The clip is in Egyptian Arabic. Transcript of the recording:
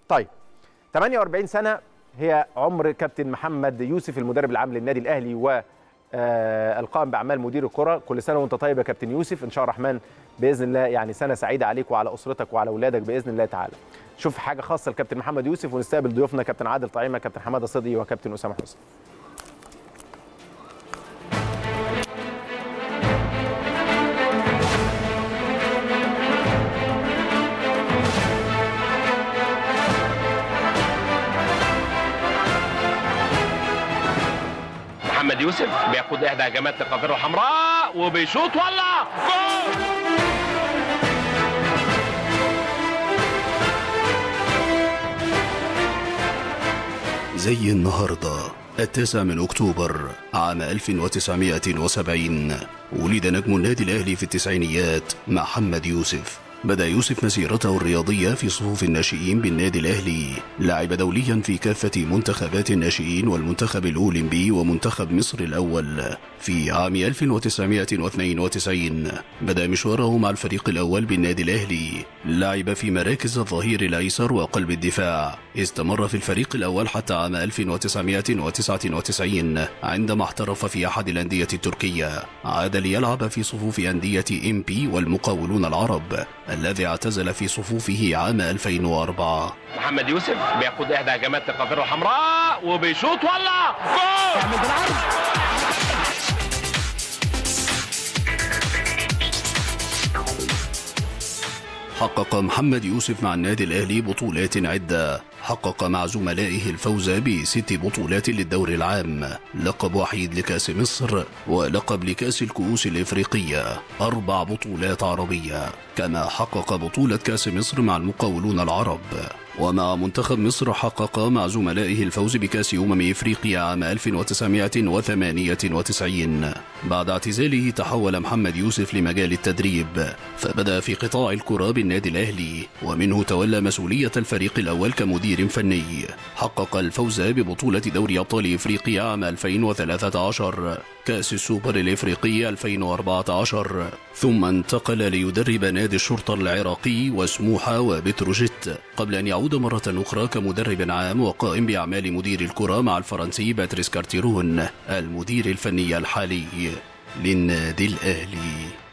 طيب 48 سنه هي عمر كابتن محمد يوسف المدرب العام للنادي الاهلي و آه، القائم باعمال مدير الكره كل سنه وانت طيب يا كابتن يوسف ان شاء الله الرحمن باذن الله يعني سنه سعيده عليك وعلى اسرتك وعلى اولادك باذن الله تعالى شوف حاجه خاصه لكابتن محمد يوسف ونستقبل ضيوفنا كابتن عادل طعيمه كابتن حماده صدقي وكابتن اسامه حسني محمد يوسف بياخد احدى هجمات القافله الحمراء وبيشوط ولا جول زي النهاردة التاسع من أكتوبر عام 1970 ولد نجم النادي الأهلي في التسعينيات محمد يوسف بدأ يوسف مسيرته الرياضية في صفوف الناشئين بالنادي الأهلي لعب دوليا في كافة منتخبات الناشئين والمنتخب الأولمبي ومنتخب مصر الأول في عام 1992 بدأ مشواره مع الفريق الأول بالنادي الأهلي لعب في مراكز الظهير الأيسر وقلب الدفاع استمر في الفريق الأول حتى عام 1999 عندما احترف في أحد الأندية التركية عاد ليلعب في صفوف أندية إم بي والمقاولون العرب الذي اعتزل في صفوفه عام 2004 محمد يوسف بياخد احدى هجمات القافله الحمراء وبيشوط ولا جول حقق محمد يوسف مع النادي الأهلي بطولات عدة حقق مع زملائه الفوز بست بطولات للدور العام لقب وحيد لكأس مصر ولقب لكأس الكؤوس الإفريقية أربع بطولات عربية كما حقق بطولة كأس مصر مع المقاولون العرب ومع منتخب مصر حقق مع زملائه الفوز بكأس أمم إفريقيا عام 1998 بعد اعتزاله تحول محمد يوسف لمجال التدريب فبدأ في قطاع الكرة بالنادي الأهلي ومنه تولى مسؤولية الفريق الأول كمدير فني حقق الفوز ببطولة دوري أبطال إفريقيا عام 2013 كأس السوبر الإفريقي 2014 ثم انتقل ليدرب نادي الشرطة العراقي وسموحة وبتروجيت قبل أن يعود مرة أخرى كمدرب عام وقائم بأعمال مدير الكرة مع الفرنسي باتريس كارتيرون المدير الفني الحالي للنادي الأهلي